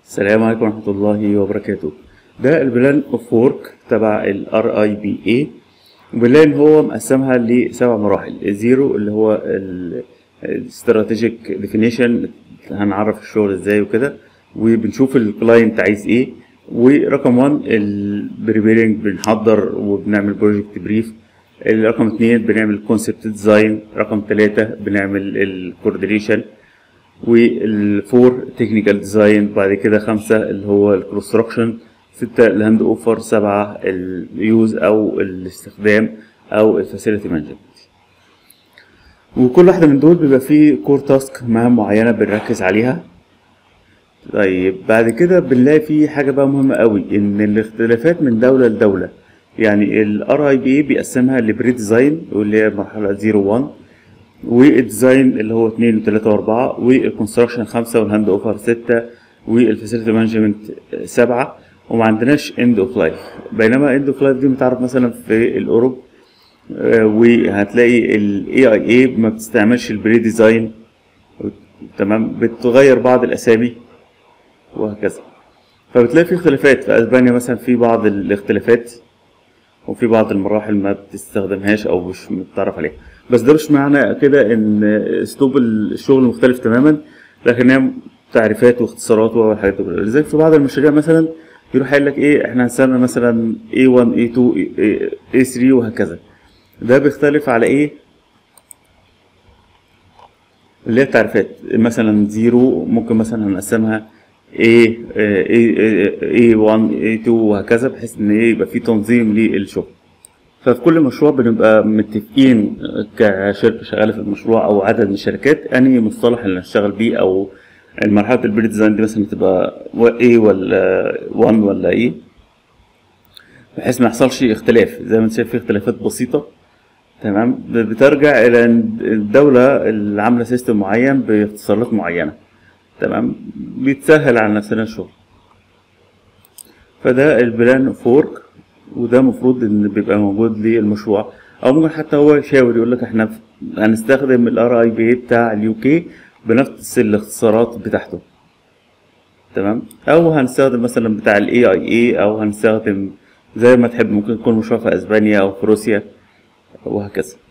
السلام عليكم ورحمة الله وبركاته ده البلان اوف وورك تبع ال اي بي اي بلان هو مقسمها لسبع مراحل الزيرو اللي هو الاستراتيجيك ديفينيشن هنعرف الشغل ازاي وكده وبنشوف الكلاينت عايز ايه ورقم 1 البريبيرنج بنحضر وبنعمل بروجكت بريف رقم اتنين بنعمل كونسبت ديزاين رقم تلاتة بنعمل الكوردينيشن والفور تكنيكال ديزاين بعد كده خمسة اللي هو الكونستراكشن ستة الهاند اوفر سبعة اليوز او الاستخدام او الفاسيلتي مانجمنت وكل واحدة من دول بيبقى فيه كور تاسك مهام معينة بنركز عليها طيب بعد كده بنلاقي في حاجة بقى مهمة قوي ان الاختلافات من دولة لدولة يعني الار اي بي اي بيقسمها لبري ديزاين واللي هي مرحلة 0 1 والديزاين اللي هو 2 و3 و4 والكونستراكشن 5 والهاند اوفر 6 والفاسيلتي مانجمنت 7 وما عندناش اند اوف لايف بينما اند اوف لايف دي متعرف مثلا في الاوروب آه، وهتلاقي الاي اي اي ما بتستعملش البري ديزاين تمام بتغير بعض الاسامي وهكذا فبتلاقي في اختلافات في اسبانيا مثلا في بعض الاختلافات وفي بعض المراحل ما بتستخدمهاش او مش متعرف عليها بس ده مش معنى كده ان اسلوب الشغل مختلف تماما لكن هي تعريفات واختصارات وحاجات دي كلها لذلك في بعض المشاريع مثلا يروح قايل لك ايه احنا هنسمي مثلا A1 A2 A3 وهكذا ده بيختلف على ايه اللي هي التعريفات مثلا زيرو ممكن مثلا هنقسمها A A A1 A2 وهكذا بحيث ان ايه يبقى في تنظيم للشغل ففي كل مشروع بنبقى متفقين كشركه شغاله في المشروع او عدد من الشركات انهي مصطلح اللي هنشتغل بيه او المرحله البري ديزاين دي مثلا تبقى ايه ولا 1 ولا ايه بحيث ما يحصلش اختلاف زي ما انت شايف في اختلافات بسيطه تمام بترجع الى إن الدوله اللي عامله سيستم معين باختصارات معينه تمام بيتسهل على نفسنا الشغل فده البلان فورك وده المفروض ان بيبقى موجود للمشروع او ممكن حتى هو يشاور يقول لك احنا هنستخدم الار اي بي بتاع اليو كي بنفس الاختصارات بتاعته تمام او هنستخدم مثلا بتاع الاي اي اي او هنستخدم زي ما تحب ممكن يكون مشروع في اسبانيا او في روسيا وهكذا